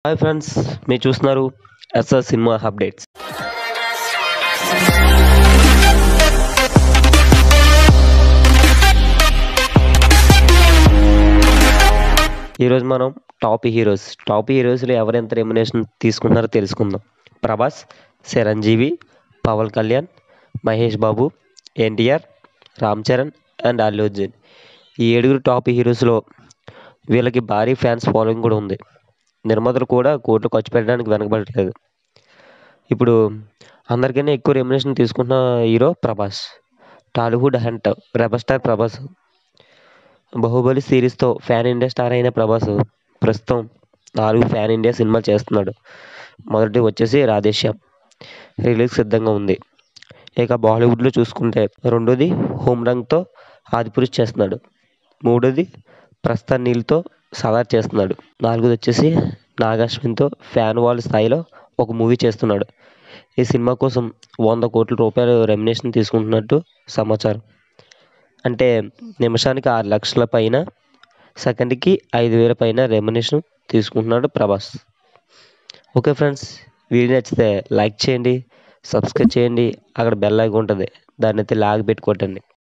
hi friends మీరు చూస్తున్నారు SR cinema updates ఈరోజు మనం టాప్ హీరోస్ టాప్ హీరోస్లో ఎవరు ఎంత రెమ్యునేషన్ తీసుకుంటున్నారో తెలుసుకుందాం ప్రభాస్ చిరంజీవి పవన్ కళ్యాణ్ మహేష్ బాబు ఎన్టీఆర్ రామ్ చరణ్ అండ్ అల్లు అర్జున్ ఈ ఏడుగురు టాప్ హీరోస్లో వీళ్ళకి భారీ ఫ్యాన్స్ ఫాలోయింగ్ కూడా ఉంది నిర్మాతలు కూడా కోట్లు ఖర్చు పెట్టడానికి వెనకబడట్లేదు ఇప్పుడు అందరికన్నా ఎక్కువ రెమ్యునేషన్ తీసుకుంటున్న hero Prabhas Tollywood hunt rebel star Prabhas Baahubali సిరీస్తో ఫ్యాన్ ఇండియా స్టార్ అయిన ప్రభాస్ ప్రస్తుతం నాలుగు ఫ్యాన్ ఇండియా సినిమాలు చేస్తున్నాడు మొదటి వచ్చేసి రాధేశ్యామ్ రిలీజ్ సిద్ధంగా ఉంది ఇక బాలీవుడ్లో చూసుకుంటే రెండోది హోమ్ రంగ్తో ఆదిపురుష్ చేస్తున్నాడు మూడోది ప్రస్థాన్ నీల్తో సలార్ చేస్తున్నాడు నాలుగోది వచ్చేసి నాగాశ్విన్తో ఫ్యాన్ వాల్ స్థాయిలో ఒక మూవీ చేస్తున్నాడు ఈ సినిమా కోసం వంద కోట్ల రూపాయలు రెమ్యునేషన్ తీసుకుంటున్నట్టు సమాచారం అంటే నిమిషానికి ఆరు లక్షల పైన సెకండ్కి ఐదు వేల పైన రెమ్యునేషన్ తీసుకుంటున్నాడు ప్రభాస్ ఓకే ఫ్రెండ్స్ వీడియో నచ్చితే లైక్ చేయండి సబ్స్క్రైబ్ చేయండి అక్కడ బెల్ ఐకాన్ ఉంటుంది దాన్ని అయితే లాగి పెట్టి కొట్టండి